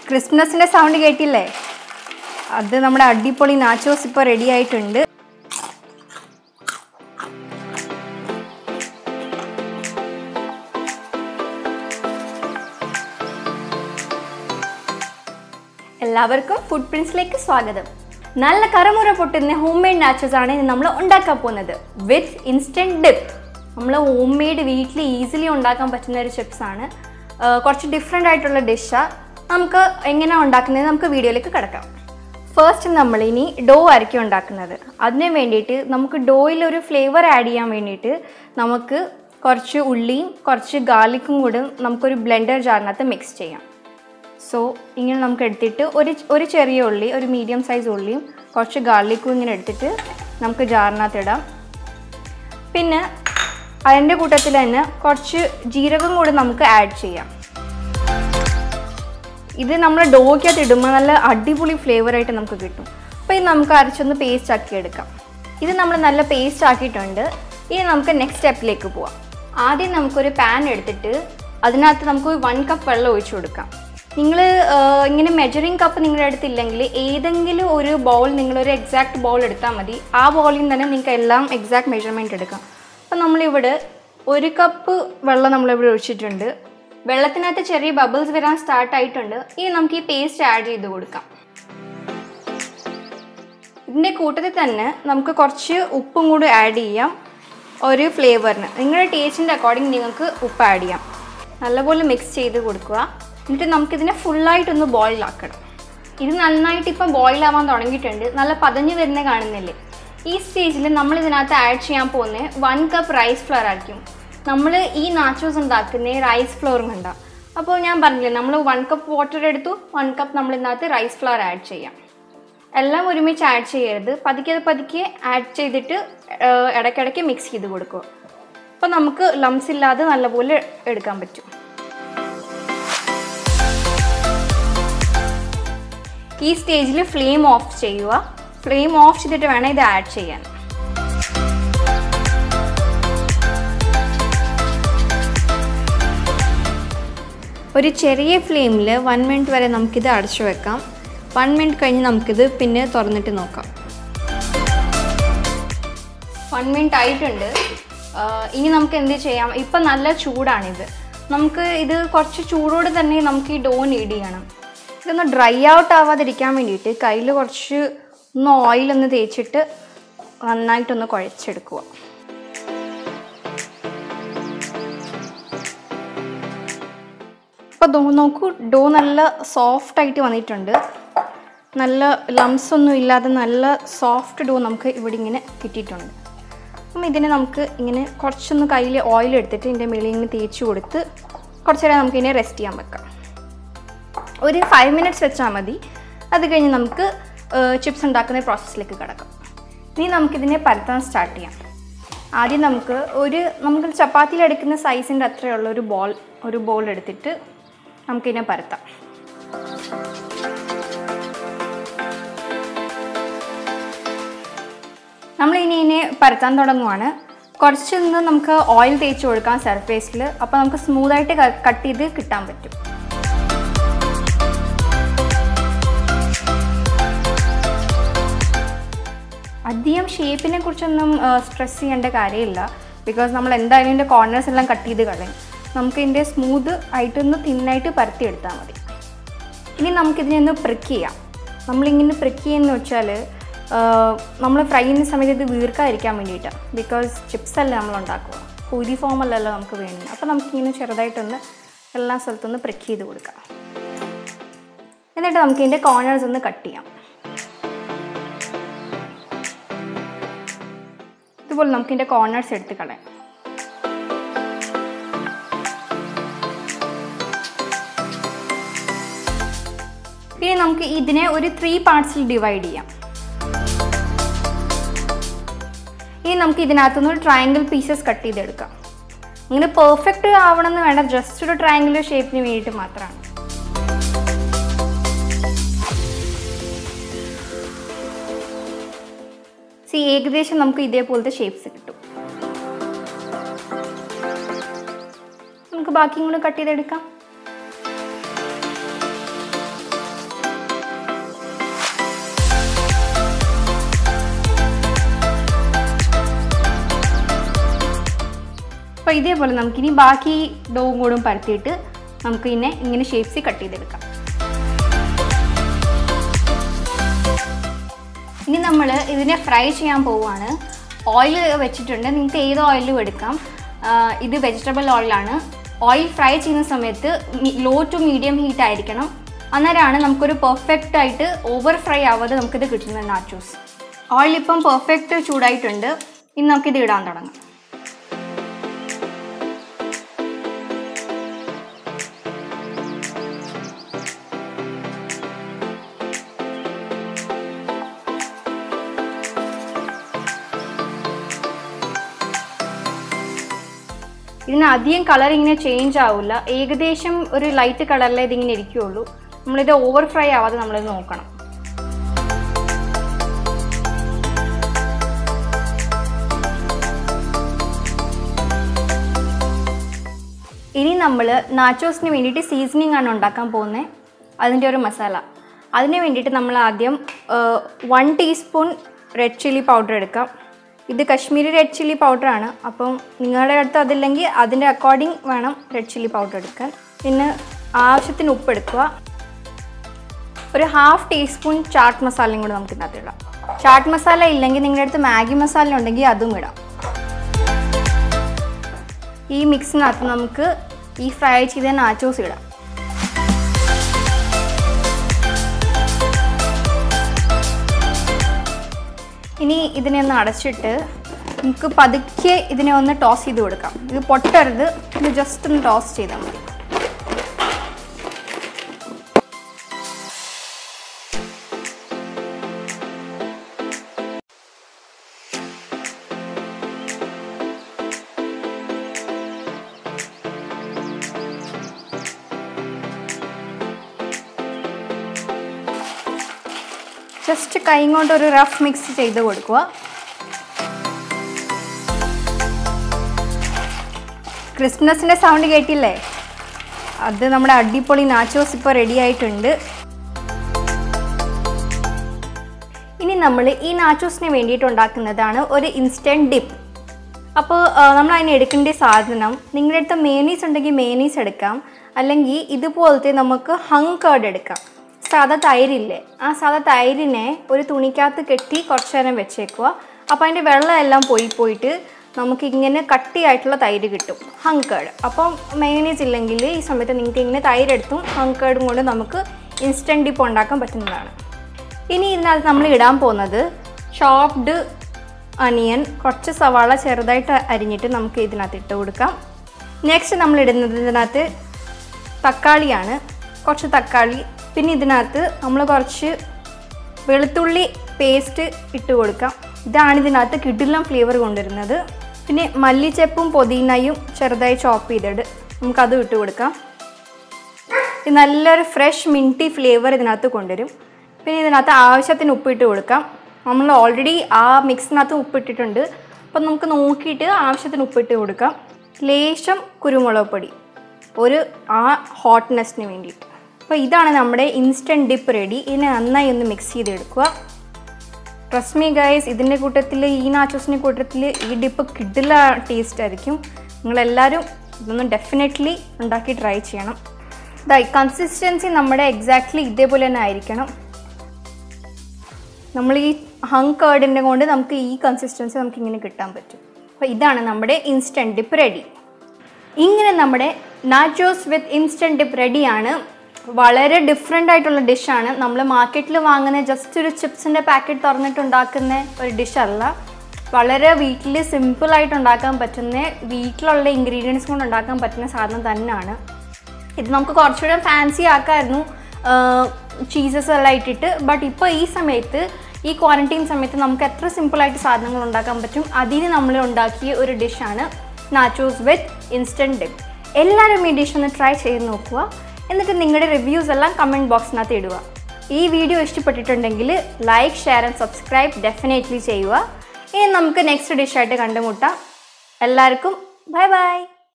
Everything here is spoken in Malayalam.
ക്രിസ്മസിൻ്റെ സൗണ്ട് കേട്ടില്ലേ അത് നമ്മുടെ അടിപൊളി നാച്ചോസ് ഇപ്പോൾ റെഡി ആയിട്ടുണ്ട് എല്ലാവർക്കും ഫുഡ് പ്രിൻസിലേക്ക് സ്വാഗതം നല്ല കറമുറ പൊട്ടുന്ന ഹോം മെയ്ഡ് നാച്ചോസ് ആണ് ഇന്ന് നമ്മൾ ഉണ്ടാക്കാൻ പോകുന്നത് വിത്ത് ഇൻസ്റ്റൻറ്റ് ഡിപ്പ് നമ്മൾ ഹോം മെയ്ഡ് വീട്ടിൽ ഈസിലി ഉണ്ടാക്കാൻ പറ്റുന്ന ഒരു ചിപ്സ് ആണ് ആ, കുറച്ച് ഡിഫറെൻ്റ് ആയിട്ടുള്ള ഡിഷാണ് നമുക്ക് എങ്ങനെയാണ് ഉണ്ടാക്കുന്നത് നമുക്ക് വീഡിയോയിലേക്ക് കിടക്കാം ഫസ്റ്റ് നമ്മളിനി ഡോ ആയിരിക്കും ഉണ്ടാക്കുന്നത് അതിന് വേണ്ടിയിട്ട് നമുക്ക് ഡോയിൽ ഒരു ഫ്ലേവർ ആഡ് ചെയ്യാൻ വേണ്ടിയിട്ട് നമുക്ക് കുറച്ച് ഉള്ളിയും കുറച്ച് ഗാർലിക്കും കൂടെ നമുക്കൊരു ബ്ലെൻഡർ ജാറിനകത്ത് മിക്സ് ചെയ്യാം സോ ഇങ്ങനെ നമുക്ക് എടുത്തിട്ട് ഒരു ഒരു ചെറിയ ഉള്ളി ഒരു മീഡിയം സൈസ് ഉള്ളിയും കുറച്ച് ഗാർലിക്കും ഇങ്ങനെ എടുത്തിട്ട് നമുക്ക് ജാറിനകത്ത് ഇടാം പിന്നെ അതിൻ്റെ കൂട്ടത്തിൽ തന്നെ കുറച്ച് ജീരകം കൂടി നമുക്ക് ആഡ് ചെയ്യാം ഇത് നമ്മൾ ഡോയ്ക്കകത്ത് ഇടുമ്പോൾ നല്ല അടിപൊളി ഫ്ലേവർ ആയിട്ട് നമുക്ക് കിട്ടും അപ്പോൾ ഇത് നമുക്ക് അരച്ചൊന്ന് പേസ്റ്റ് ആക്കി എടുക്കാം ഇത് നമ്മൾ നല്ല പേസ്റ്റ് ആക്കിയിട്ടുണ്ട് ഇനി നമുക്ക് നെക്സ്റ്റ് സ്റ്റെപ്പിലേക്ക് പോവാം ആദ്യം നമുക്കൊരു പാൻ എടുത്തിട്ട് അതിനകത്ത് നമുക്ക് വൺ കപ്പ് വെള്ളം ഒഴിച്ചു കൊടുക്കാം നിങ്ങൾ ഇങ്ങനെ മെജറിങ് കപ്പ് നിങ്ങളുടെ അടുത്തില്ലെങ്കിൽ ഏതെങ്കിലും ഒരു ബൗൾ നിങ്ങളൊരു എക്സാക്ട് ബൗൾ എടുത്താൽ മതി ആ ബൗളിൽ നിന്ന് തന്നെ നിങ്ങൾക്ക് എല്ലാം എക്സാക്ട് മെഷർമെൻറ്റ് എടുക്കാം അപ്പം നമ്മളിവിടെ ഒരു കപ്പ് വെള്ളം നമ്മളിവിടെ ഒഴിച്ചിട്ടുണ്ട് വെള്ളത്തിനകത്ത് ചെറിയ ബബിൾസ് വരാൻ സ്റ്റാർട്ട് ആയിട്ടുണ്ട് ഇനി നമുക്ക് ഈ പേസ്റ്റ് ആഡ് ചെയ്ത് കൊടുക്കാം ഇതിൻ്റെ കൂട്ടത്തിൽ തന്നെ നമുക്ക് കുറച്ച് ഉപ്പും കൂടി ആഡ് ചെയ്യാം ഒരു ഫ്ലേവറിന് നിങ്ങളുടെ ടേസ്റ്റിൻ്റെ അക്കോർഡിംഗ് നിങ്ങൾക്ക് ഉപ്പ് ആഡ് ചെയ്യാം നല്ലപോലെ മിക്സ് ചെയ്ത് കൊടുക്കുക എന്നിട്ട് നമുക്കിതിനെ ഫുള്ളായിട്ടൊന്ന് ബോയിൽ ആക്കണം ഇത് നന്നായിട്ട് ഇപ്പം ബോയിൽ ആവാൻ തുടങ്ങിയിട്ടുണ്ട് നല്ല പതഞ്ഞ് വരുന്ന കാണുന്നില്ലേ ഈ സ്റ്റേജിൽ നമ്മൾ ഇതിനകത്ത് ആഡ് ചെയ്യാൻ പോകുന്നത് വൺ കപ്പ് റൈസ് ഫ്ലോർ ആയിരിക്കും നമ്മൾ ഈ നാച്ചോസ് ഉണ്ടാക്കുന്ന റൈസ് ഫ്ലോറും കണ്ടാം അപ്പോൾ ഞാൻ പറഞ്ഞില്ലേ നമ്മൾ വൺ കപ്പ് വാട്ടർ എടുത്തു വൺ കപ്പ് നമ്മൾ ഇതിനകത്ത് റൈസ് ഫ്ലോർ ആഡ് ചെയ്യാം എല്ലാം ഒരുമിച്ച് ആഡ് ചെയ്യരുത് പതുക്കെ പതുക്കെ ആഡ് ചെയ്തിട്ട് ഏഹ്, ഇടയ്ക്കിടയ്ക്ക് മിക്സ് ചെയ്ത് കൊടുക്കുക അപ്പോൾ നമുക്ക് ലംസ് ഇല്ലാതെ നല്ലപോലെ എടുക്കാൻ പറ്റും ഈ സ്റ്റേജിൽ ഫ്ലെയിം ഓഫ് ചെയ്യുക ഫ്ലെയിം ഓഫ് ചെയ്തിട്ട് വേണം ഇത് ആഡ് ചെയ്യാൻ ഒരു ചെറിയ ഫ്ലെയിമിൽ വൺ മിനിറ്റ് വരെ നമുക്കിത് അടച്ചു വെക്കാം വൺ മിനിറ്റ് കഴിഞ്ഞ് നമുക്കിത് പിന്നെ തുറന്നിട്ട് നോക്കാം വൺ മിനിറ്റ് ആയിട്ടുണ്ട് ആഹ് ഇനി നമുക്ക് എന്ത് ചെയ്യാം ഇപ്പം നല്ല ചൂടാണിത് നമുക്ക് ഇത് കുറച്ച് ചൂടോടെ തന്നെ നമുക്ക് ഈ ഡോ നീഡ് ചെയ്യണം ഇതൊന്ന് ഡ്രൈ ഔട്ട് ആവാതിരിക്കാൻ വേണ്ടിയിട്ട് കയ്യിൽ കുറച്ച് ഒന്ന് ഓയിലൊന്ന് തേച്ചിട്ട് നന്നായിട്ടൊന്ന് കുഴച്ചെടുക്കുക അപ്പോൾ ഡോ നോക്കൂ ഡോ നല്ല സോഫ്റ്റ് ആയിട്ട് വന്നിട്ടുണ്ട് നല്ല ലംസ് ഒന്നും ഇല്ലാതെ നല്ല സോഫ്റ്റ് ഡോ നമുക്ക് ഇവിടെ ഇങ്ങനെ കിട്ടിയിട്ടുണ്ട് അപ്പം ഇതിനെ നമുക്ക് ഇങ്ങനെ കുറച്ചൊന്ന് കയ്യിൽ ഓയിൽ എടുത്തിട്ട് ഇതിൻ്റെ മേളിൽ ഇങ്ങനെ തേച്ച് കൊടുത്ത് കുറച്ച് നേരം നമുക്ക് ഇതിനെ റെസ്റ്റ് ചെയ്യാൻ വെക്കാം ഒരു ഫൈവ് മിനിറ്റ്സ് വെച്ചാൽ മതി അത് കഴിഞ്ഞ് നമുക്ക് ചിപ്സ് ഉണ്ടാക്കുന്ന പ്രോസസ്സിലേക്ക് കിടക്കാം ഇനി നമുക്കിതിനെ പരത്താൻ സ്റ്റാർട്ട് ചെയ്യാം ആദ്യം നമുക്ക് ഒരു നമുക്ക് ചപ്പാത്തിയിൽ എടുക്കുന്ന സൈസിൻ്റെ അത്രയുള്ള ഒരു ബോൾ ഒരു ബോൾ എടുത്തിട്ട് നമുക്കിതിനെ പരത്താം നമ്മൾ ഇനി ഇതിനെ പരത്താൻ തുടങ്ങുവാണ് കുറച്ചൊന്ന് നമുക്ക് ഓയിൽ തേച്ച് കൊടുക്കാം സർഫേസിൽ അപ്പോൾ നമുക്ക് സ്മൂത്തായിട്ട് കട്ട് ചെയ്ത് കിട്ടാൻ പറ്റും അധികം ഷേപ്പിനെ കുറിച്ചൊന്നും സ്ട്രെസ് ചെയ്യേണ്ട കാര്യമില്ല ബിക്കോസ് നമ്മൾ എന്തായാലും ഇതിൻ്റെ കോർണേഴ്സ് എല്ലാം കട്ട് ചെയ്ത് കളയും നമുക്ക് ഇതിൻ്റെ സ്മൂത്ത് ആയിട്ടൊന്ന് തിന്നായിട്ട് പരത്തിയെടുത്താൽ മതി ഇനി നമുക്കിതിനെ ഒന്ന് പ്രിക്ക് ചെയ്യാം നമ്മളിങ്ങനെ പ്രിക്ക് ചെയ്യുന്ന വെച്ചാൽ നമ്മൾ ഫ്രൈ ചെയ്യുന്ന സമയത്ത് ഇത് വീർക്കാതിരിക്കാൻ വേണ്ടിയിട്ടാണ് ബിക്കോസ് ചിപ്സ് അല്ലേ നമ്മൾ ഉണ്ടാക്കുക പൂരി ഫോമല്ലല്ലോ നമുക്ക് വേണ്ടത് അപ്പോൾ നമുക്കിങ്ങനെ ചെറുതായിട്ടൊന്ന് എല്ലാ സ്ഥലത്തൊന്ന് പ്രിക്ക് ചെയ്ത് കൊടുക്കാം എന്നിട്ട് നമുക്ക് ഇതിൻ്റെ കോർണേഴ്സ് ഒന്ന് കട്ട് ചെയ്യാം ഇതുപോലെ നമുക്ക് ഇതിൻ്റെ കോർണേഴ്സ് എടുത്ത് കളയാം ഇനി നമുക്ക് ഇതിനെ ഒരു ത്രീ പാർട്സിൽ ഡിവൈഡ് ചെയ്യാം ഇനി നമുക്ക് ഇതിനകത്തുനിന്ന് ഒരു ട്രയാങ്കിൾ പീസസ് കട്ട് ചെയ്തെടുക്കാം അങ്ങനെ പെർഫെക്റ്റ് ആവണമെന്ന് വേണ്ട ജസ്റ്റ് ഒരു ട്രയാങ്കുലർ ഷേപ്പിന് വേണ്ടിയിട്ട് മാത്രമാണ് സി ഏകദേശം നമുക്ക് ഇതേപോലത്തെ ഷേപ്സ് കിട്ടും നമുക്ക് ബാക്കിയും കൂടെ കട്ട് ചെയ്തെടുക്കാം അപ്പോൾ ഇതേപോലെ നമുക്കിനി ബാക്കി ഡോവും കൂടും പരത്തിയിട്ട് നമുക്ക് ഇതിനെ ഇങ്ങനെ ഷേപ്സിൽ കട്ട് ചെയ്തെടുക്കാം ഇനി നമ്മൾ ഇതിനെ ഫ്രൈ ചെയ്യാൻ പോവുകയാണ് ഓയിൽ വെച്ചിട്ടുണ്ട് നിങ്ങൾക്ക് ഏത് ഓയിലും എടുക്കാം ആഹ് ഇത് വെജിറ്റബിൾ ഓയിലാണ് ഓയിൽ ഫ്രൈ ചെയ്യുന്ന സമയത്ത് ലോ ടു മീഡിയം ഹീറ്റ് ആയിരിക്കണം അന്നേരമാണ് നമുക്കൊരു പെർഫെക്റ്റ് ആയിട്ട് ഓവർ ഫ്രൈ ആവാതെ നമുക്കിത് കിട്ടുന്നത് നാച്ചൂസ് ഓയിൽ ഇപ്പം പെർഫെക്റ്റ് ചൂടായിട്ടുണ്ട് ഇനി നമുക്കിത് ഇടാൻ തുടങ്ങാം ഇതിന് അധികം കളർ ഇങ്ങനെ ചേഞ്ച് ആവില്ല ഏകദേശം ഒരു ലൈറ്റ് കളറിലേ ഇതിങ്ങനെ ഇരിക്കുകയുള്ളൂ നമ്മളിത് ഓവർ ഫ്രൈ ആവാതെ നമ്മളിത് നോക്കണം ഇനി നമ്മൾ നാച്ചോസിന് വേണ്ടിയിട്ട് സീസണിങ് ആണ് ഉണ്ടാക്കാൻ പോകുന്നത് അതിൻ്റെ ഒരു മസാല അതിന് വേണ്ടിയിട്ട് നമ്മൾ ആദ്യം one teaspoon red chilli powder എടുക്കാം ഇത് കശ്മീരി റെഡ് ചില്ലി പൗഡറാണ് അപ്പം നിങ്ങളുടെ അടുത്ത് അതില്ലെങ്കിൽ അതിൻ്റെ അക്കോർഡിംഗ് വേണം റെഡ് ചില്ലി പൗഡർ എടുക്കാൻ പിന്നെ ആവശ്യത്തിന് ഉപ്പ് എടുക്കുക ഒരു ഹാഫ് ടീസ്പൂൺ ചാട്ട് മസാലയും കൂടി നമുക്ക് ഇതിനകത്ത് ഇടാം ചാട്ട് മസാല ഇല്ലെങ്കിൽ നിങ്ങളുടെ അടുത്ത് മാഗി മസാല ഉണ്ടെങ്കിൽ അതും ഇടാം ഈ മിക്സിനകത്ത് നമുക്ക് ഈ ഫ്രൈ ചെയ്ത നാച്ചോസ് ഇടാം ഇനി ഇതിനെ ഒന്ന് അടച്ചിട്ട് നമുക്ക് പതുക്കെ ഇതിനെ ഒന്ന് ടോസ് ചെയ്ത് കൊടുക്കാം ഇത് പൊട്ടരുത് ഇത് ജസ്റ്റ് ഒന്ന് ടോസ് ചെയ്താൽ മതി ജസ്റ്റ് കൈ കൊണ്ട് ഒരു റഫ് മിക്സ് ചെയ്ത് കൊടുക്കുക ക്രിസ്മസിൻ്റെ സൗണ്ട് കേട്ടില്ലേ അത് നമ്മുടെ അടിപൊളി നാച്ചോസ് ഇപ്പോൾ റെഡി ആയിട്ടുണ്ട് ഇനി നമ്മൾ ഈ നാച്ചോസിന് വേണ്ടിയിട്ട് ഉണ്ടാക്കുന്നതാണ് ഒരു ഇൻസ്റ്റൻറ്റ് ഡിപ്പ് അപ്പോൾ നമ്മൾ അതിന് എടുക്കേണ്ട സാധനം നിങ്ങളുടെ അടുത്ത് മേനീസ് ഉണ്ടെങ്കിൽ മേനീസ് എടുക്കാം അല്ലെങ്കിൽ ഇതുപോലത്തെ നമുക്ക് ഹങ് കേർഡ് എടുക്കാം സാധാ തൈരില്ലേ ആ സാധാ തൈരിനെ ഒരു തുണിക്കകത്ത് കെട്ടി കുറച്ച് നേരം വെച്ചേക്കുക അപ്പോൾ അതിൻ്റെ വെള്ളം എല്ലാം പോയി പോയിട്ട് നമുക്ക് ഇങ്ങനെ കട്ടിയായിട്ടുള്ള തൈര് കിട്ടും ഹങ് കേർഡ് അപ്പം മേനീസ് ഇല്ലെങ്കിൽ ഈ സമയത്ത് നിങ്ങൾക്ക് ഇങ്ങനെ തൈരെടുത്തും ഹങ് കേർഡും കൊണ്ട് നമുക്ക് ഇൻസ്റ്റൻറ്റ് ഡിപ്പ് ഉണ്ടാക്കാൻ പറ്റുന്നതാണ് ഇനി ഇതിനകത്ത് നമ്മൾ ഇടാൻ പോകുന്നത് ചോപ്ഡ് അനിയൻ കുറച്ച് സവാള ചെറുതായിട്ട് അരിഞ്ഞിട്ട് നമുക്ക് ഇതിനകത്ത് ഇട്ട് കൊടുക്കാം നെക്സ്റ്റ് നമ്മൾ ഇടുന്നത് ഇതിനകത്ത് തക്കാളിയാണ് കുറച്ച് തക്കാളി പിന്നെ ഇതിനകത്ത് നമ്മൾ കുറച്ച് വെളുത്തുള്ളി പേസ്റ്റ് ഇട്ട് കൊടുക്കാം ഇതാണ് ഇതിനകത്ത് കിടിലം ഫ്ലേവർ കൊണ്ടുവരുന്നത് പിന്നെ മല്ലിച്ചെപ്പും പുതിനയും ചെറുതായി ചോപ്പ് ചെയ്തിട്ട് നമുക്കതും ഇട്ട് കൊടുക്കാം ഇത് നല്ലൊരു ഫ്രഷ് മിൻറ്റി ഫ്ലേവർ ഇതിനകത്ത് കൊണ്ടുവരും പിന്നെ ഇതിനകത്ത് ആവശ്യത്തിന് ഉപ്പിട്ട് കൊടുക്കാം നമ്മൾ ഓൾറെഡി ആ മിക്സിനകത്ത് ഉപ്പിട്ടിട്ടുണ്ട് അപ്പം നമുക്ക് നോക്കിയിട്ട് ആവശ്യത്തിന് ഉപ്പിട്ട് കൊടുക്കാം ലേശം കുരുമുളക് പൊടി ഒരു ആ ഹോട്ട്നെസ്സിന് വേണ്ടിയിട്ട് അപ്പോൾ ഇതാണ് നമ്മുടെ ഇൻസ്റ്റൻറ്റ് ഡിപ്പ് റെഡി ഇതിനെ നന്നായി ഒന്ന് മിക്സ് ചെയ്തെടുക്കുക ട്രസ്മി ഗൈസ് ഇതിൻ്റെ കൂട്ടത്തിൽ ഈ നാച്ചോസിൻ്റെ കൂട്ടത്തിൽ ഈ ഡിപ്പ് കിഡില ടേസ്റ്റ് ആയിരിക്കും നിങ്ങളെല്ലാവരും ഇതൊന്ന് ഡെഫിനറ്റ്ലി ഉണ്ടാക്കി ട്രൈ ചെയ്യണം ഇതാ കൺസിസ്റ്റൻസി നമ്മുടെ എക്സാക്ട്ലി ഇതേപോലെ തന്നെ ആയിരിക്കണം നമ്മൾ ഈ ഹങ് കേർഡിൻ്റെ കൊണ്ട് നമുക്ക് ഈ കൺസിസ്റ്റൻസി നമുക്ക് ഇങ്ങനെ കിട്ടാൻ പറ്റും അപ്പോൾ ഇതാണ് നമ്മുടെ ഇൻസ്റ്റൻറ്റ് ഡിപ്പ് റെഡി ഇങ്ങനെ നമ്മുടെ നാച്ചോസ് വിത്ത് ഇൻസ്റ്റൻറ്റ് ഡിപ്പ് റെഡിയാണ് വളരെ ഡിഫറെൻ്റ് ആയിട്ടുള്ള ഡിഷാണ് നമ്മൾ മാർക്കറ്റിൽ വാങ്ങുന്ന ജസ്റ്റ് ഒരു ചിപ്സിൻ്റെ പാക്കറ്റ് തുറന്നിട്ട് ഉണ്ടാക്കുന്ന ഒരു ഡിഷല്ല വളരെ വീട്ടിൽ സിമ്പിളായിട്ട് ഉണ്ടാക്കാൻ പറ്റുന്ന വീട്ടിലുള്ള ഇൻഗ്രീഡിയൻസ് കൊണ്ട് ഉണ്ടാക്കാൻ പറ്റുന്ന സാധനം തന്നെയാണ് ഇത് നമുക്ക് കുറച്ചുകൂടെ ഫാൻസി ആക്കായിരുന്നു ചീസസ് എല്ലാം ഇട്ടിട്ട് ബട്ട് ഇപ്പോൾ ഈ സമയത്ത് ഈ ക്വാറന്റൈൻ സമയത്ത് നമുക്ക് എത്ര സിമ്പിളായിട്ട് സാധനങ്ങൾ ഉണ്ടാക്കാൻ പറ്റും അതിന് നമ്മൾ ഉണ്ടാക്കിയ ഒരു ഡിഷാണ് നാച്ചോസ് വിത്ത് ഇൻസ്റ്റൻറ്റ് ഡിപ്പ് എല്ലാവരും ഈ ഡിഷ് ഒന്ന് ട്രൈ ചെയ്ത് നോക്കുക എന്നിട്ട് നിങ്ങളുടെ റിവ്യൂസ് എല്ലാം കമൻറ്റ് ബോക്സിനകത്ത് ഇടുക ഈ വീഡിയോ ഇഷ്ടപ്പെട്ടിട്ടുണ്ടെങ്കിൽ like share and subscribe definitely ചെയ്യുക ഇനി നമുക്ക് നെക്സ്റ്റ് ഡിഷായിട്ട് കണ്ടുമുട്ടാം എല്ലാവർക്കും ബൈ ബൈ